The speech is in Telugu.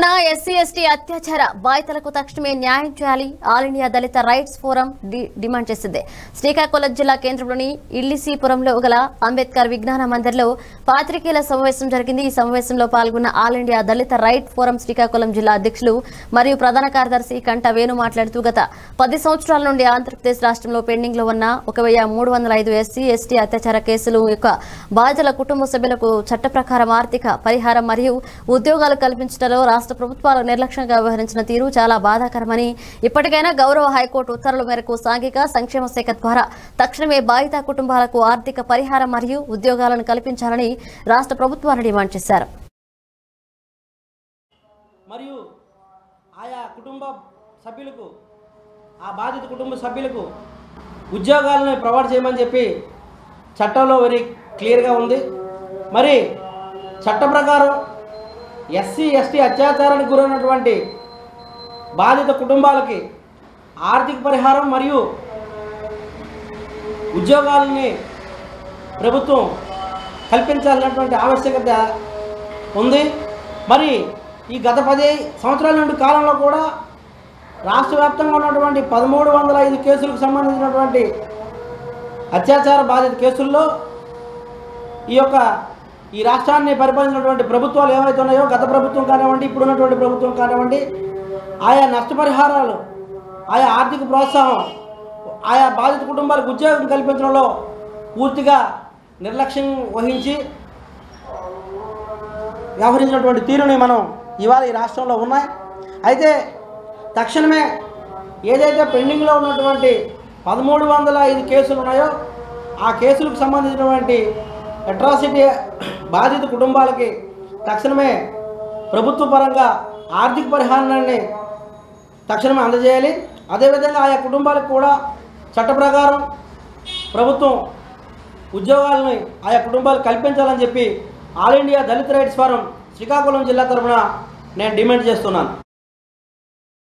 నా ఎస్సీ ఎస్టీ అత్యాచార బాధితులకు తక్షణమే న్యాయం చేయాలి All India Dalit Rights Forum డి- డిమాండ్ చేసింది శ్రీకాకుళం జిల్లా కేంద్రంలోని ఇల్లిసీపురంలో గల అంబేద్కర్ విజ్ఞాన మందిర్లో పాత్రికేయుల సమావేశం జరిగింది ఈ సమావేశంలో పాల్గొన్న All India Dalit Right Forum Srikakulam జిల్లా అధ్యక్షులు మరియు ప్రధాన కార్యదర్శి కంట వేణు మాట్లాడుతూ గత పది సంవత్సరాల నుండి ఆంధ్రప్రదేశ్ రాష్ట్రంలో పెండింగ్ లో ఉన్న ఒక వెయ్యి మూడు వందల ఐదు ఎస్సీ ఎస్టీ అత్యాచార కేసులు యొక్క బాధితుల కుటుంబ సభ్యులకు చట్ట ప్రకారం ఆర్థిక పరిహారం మరియు ఉద్యోగాలు కల్పించడంలో రాష్ట్ర ప్రభుత్వాలు నిర్లక్ష్యంగా వ్యవహరించిన తీరు చాలా బాధాకరమని ఇప్పటికైనా గౌరవ హైకోర్టు ఉత్తర్వుల మేరకు సాంఘిక సంక్షేమ శాఖ ద్వారా తక్షణమే బాధిత కుటుంబాలకు ఆర్థిక పరిహారం మరియు ఉద్యోగాలను కల్పించాలని రాష్ట్ర ప్రభుత్వాలు డిమాండ్ చేశారు మరియు ఆయా కుటుంబ సభ్యులకు ఆ బాధిత కుటుంబ సభ్యులకు ఉద్యోగాలను ప్రొవైడ్ చేయమని చెప్పి చట్టంలో వెరీ క్లియర్గా ఉంది మరి చట్ట ప్రకారం ఎస్సీ ఎస్టీ అత్యాచారానికి గురైనటువంటి బాధిత కుటుంబాలకి ఆర్థిక పరిహారం మరియు ఉద్యోగాలని ప్రభుత్వం కల్పించాలన్నటువంటి ఆవశ్యకత ఉంది మరి ఈ గత పది సంవత్సరాల నుండి కాలంలో కూడా రాష్ట్ర వ్యాప్తంగా ఉన్నటువంటి పదమూడు వందల ఐదు కేసులకు సంబంధించినటువంటి అత్యాచార బాధిత కేసుల్లో ఈ యొక్క ఈ రాష్ట్రాన్ని పరిపాలించినటువంటి ప్రభుత్వాలు ఏవైతే ఉన్నాయో గత ప్రభుత్వం కానివ్వండి ఇప్పుడున్నటువంటి ప్రభుత్వం కానివ్వండి ఆయా నష్టపరిహారాలు ఆయా ఆర్థిక ప్రోత్సాహం ఆయా బాధిత కుటుంబాలకు ఉద్యోగం కల్పించడంలో పూర్తిగా నిర్లక్ష్యం వహించి వ్యవహరించినటువంటి తీరుని మనం ఇవాళ ఈ రాష్ట్రంలో ఉన్నాయి అయితే తక్షణమే ఏదైతే పెండింగ్లో ఉన్నటువంటి పదమూడు వందల ఐదు కేసులు ఉన్నాయో ఆ కేసులకు సంబంధించినటువంటి అట్రాసిటీ బాధిత కుటుంబాలకి తక్షణమే ప్రభుత్వ పరంగా ఆర్థిక పరిహారాన్ని తక్షణమే అందజేయాలి అదేవిధంగా ఆయా కుటుంబాలకు కూడా చట్ట ప్రకారం ప్రభుత్వం ఉద్యోగాలను ఆయా కుటుంబాలు కల్పించాలని చెప్పి All India Dalit Rights Forum Srikakulam జిల్లా తరఫున నేను డిమాండ్ చేస్తున్నాను